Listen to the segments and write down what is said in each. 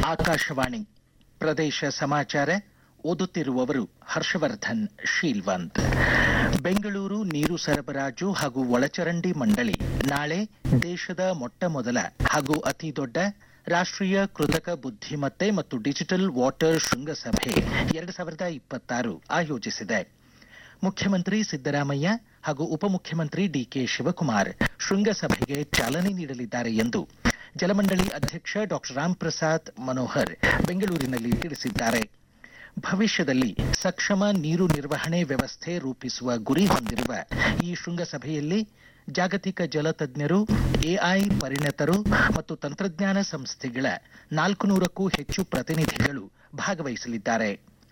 ಆಕಾಶವಾಣಿ ಪ್ರದೇಶ ಸಮಾಚಾರ ಓದುತ್ತಿರುವವರು ಹರ್ಷವರ್ಧನ್ ಶೀಲ್ವಂತ್ ಬೆಂಗಳೂರು ನೀರು ಸರಬರಾಜು ಹಾಗೂ ಒಳಚರಂಡಿ ಮಂಡಳಿ ನಾಳೆ ದೇಶದ ಮೊಟ್ಟ ಮೊದಲ ಹಾಗೂ ಅತಿ ದೊಡ್ಡ ರಾಷ್ಟ್ರೀಯ ಕೃತಕ ಬುದ್ಧಿಮತ್ತೆ ಮತ್ತು ಡಿಜಿಟಲ್ ವಾಟರ್ ಶೃಂಗಸಭೆ ಎರಡು ಸಾವಿರದ ಇಪ್ಪತ್ತಾರು ಆಯೋಜಿಸಿದೆ ಮುಖ್ಯಮಂತ್ರಿ ಸಿದ್ದರಾಮಯ್ಯ ಹಾಗೂ ಉಪಮುಖ್ಯಮಂತ್ರಿ ಡಿಕೆ ಶಿವಕುಮಾರ್ ಶೃಂಗಸಭೆಗೆ ಚಾಲನೆ ನೀಡಲಿದ್ದಾರೆ ಎಂದು ಜಲಮಂಡಳಿ ಅಧ್ಯಕ್ಷ ಡಾಕ್ಟರ್ ರಾಮ್ ಪ್ರಸಾದ್ ಮನೋಹರ್ ಬೆಂಗಳೂರಿನಲ್ಲಿ ತಿಳಿಸಿದ್ದಾರೆ ಭವಿಷ್ಯದಲ್ಲಿ ಸಕ್ಷಮ ನೀರು ನಿರ್ವಹಣೆ ವ್ಯವಸ್ಥೆ ರೂಪಿಸುವ ಗುರಿ ಹೊಂದಿರುವ ಈ ಶೃಂಗಸಭೆಯಲ್ಲಿ ಜಾಗತಿಕ ಜಲ ತಜ್ಞರು ಎಐ ಪರಿಣತರು ಮತ್ತು ತಂತ್ರಜ್ಞಾನ ಸಂಸ್ಥೆಗಳ ನಾಲ್ಕು ನೂರಕ್ಕೂ ಹೆಚ್ಚು ಪ್ರತಿನಿಧಿಗಳು ಭಾಗವಹಿಸಲಿದ್ದಾರೆ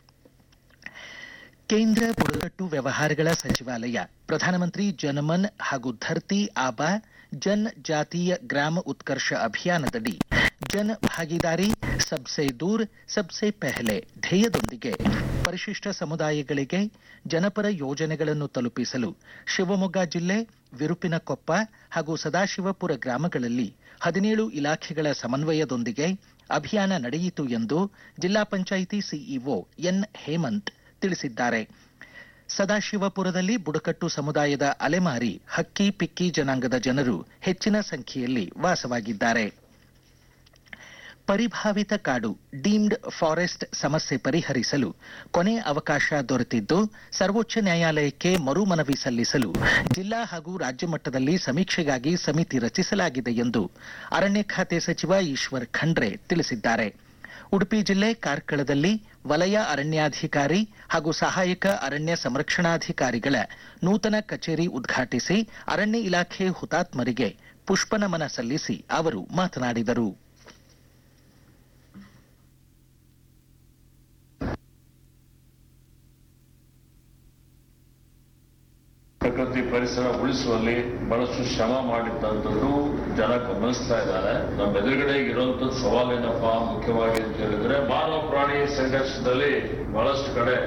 ಕೇಂದ್ರ ಬುಡಕಟ್ಟು ವ್ಯವಹಾರಗಳ ಸಚಿವಾಲಯ ಪ್ರಧಾನಮಂತ್ರಿ ಜನಮನ್ ಹಾಗೂ ಧರ್ತಿ ಆಬಾ ಜನ್ ಜಾತೀಯ ಗ್ರಾಮ ಉತ್ಕರ್ಷ ಅಭಿಯಾನದಡಿ ಜನ್ ಭಾಗಿದಾರಿ ಸಬ್ಸೆ ದೂರ್ ಸಬ್ಸೆ ಪೆಹಲೆ ಧ್ಯೇಯದೊಂದಿಗೆ ಪರಿಶಿಷ್ಟ ಸಮುದಾಯಗಳಿಗೆ ಜನಪರ ಯೋಜನೆಗಳನ್ನು ತಲುಪಿಸಲು ಶಿವಮೊಗ್ಗ ಜಿಲ್ಲೆ ವಿರುಪಿನಕೊಪ್ಪ ಹಾಗೂ ಸದಾಶಿವಪುರ ಗ್ರಾಮಗಳಲ್ಲಿ ಹದಿನೇಳು ಇಲಾಖೆಗಳ ಸಮನ್ವಯದೊಂದಿಗೆ ಅಭಿಯಾನ ನಡೆಯಿತು ಎಂದು ಜಿಲ್ಲಾ ಪಂಚಾಯಿತಿ ಸಿಇಒ ಎನ್ ಹೇಮಂತ್ ತಿಳಿಸಿದ್ದಾರೆ ಸದಾಶಿವಪುರದಲ್ಲಿ ಬುಡಕಟ್ಟು ಸಮುದಾಯದ ಅಲೆಮಾರಿ ಹಕ್ಕಿ ಪಿಕ್ಕಿ ಜನಾಂಗದ ಜನರು ಹೆಚ್ಚಿನ ಸಂಖ್ಯೆಯಲ್ಲಿ ವಾಸವಾಗಿದ್ದಾರೆ ಪರಿಭಾವಿತ ಕಾಡು ಡೀಮ್ಡ್ ಫಾರೆಸ್ಟ್ ಸಮಸ್ಯೆ ಪರಿಹರಿಸಲು ಕೊನೆ ಅವಕಾಶ ದೊರೆತಿದ್ದು ಸರ್ವೋಚ್ಚ ನ್ಯಾಯಾಲಯಕ್ಕೆ ಮರು ಮನವಿ ಸಲ್ಲಿಸಲು ಜಿಲ್ಲಾ ಹಾಗೂ ರಾಜ್ಯ ಮಟ್ಟದಲ್ಲಿ ಸಮೀಕ್ಷೆಗಾಗಿ ಸಮಿತಿ ರಚಿಸಲಾಗಿದೆ ಎಂದು ಅರಣ್ಯ ಖಾತೆ ಸಚಿವ ಈಶ್ವರ್ ಖಂಡ್ರೆ ತಿಳಿಸಿದ್ದಾರೆ ಉಡುಪಿ ಜಿಲ್ಲೆ ಕಾರ್ಕಳದಲ್ಲಿ ವಲಯ ಅರಣ್ಯಾಧಿಕಾರಿ ಹಾಗೂ ಸಹಾಯಕ ಅರಣ್ಯ ಸಂರಕ್ಷಣಾಧಿಕಾರಿಗಳ ನೂತನ ಕಚೇರಿ ಉದ್ಘಾಟಿಸಿ ಅರಣ್ಯ ಇಲಾಖೆ ಹುತಾತ್ಮರಿಗೆ ಪುಷ್ಪನಮನ ಸಲ್ಲಿಸಿ ಅವರು ಮಾತನಾಡಿದರು ಪ್ರಕೃತಿ ಪರಿಸರ ಉಳಿಸುವಲ್ಲಿ ಬಹಳಷ್ಟು ಶ್ರಮ ಮಾಡಿದ್ದಂಥದ್ದು ಜನ ಗಮನಿಸ್ತಾ ಇದ್ದಾರೆ ನಮ್ಮ ಎದುರುಗಡೆ ಇರುವಂತದ್ದು ಸವಾಲೇನಪ್ಪ ಮುಖ್ಯವಾಗಿ ಅಂತ ಹೇಳಿದ್ರೆ ಮಾನವ ಪ್ರಾಣಿ ಸಂಘರ್ಷದಲ್ಲಿ ಬಹಳಷ್ಟು ಕಡೆ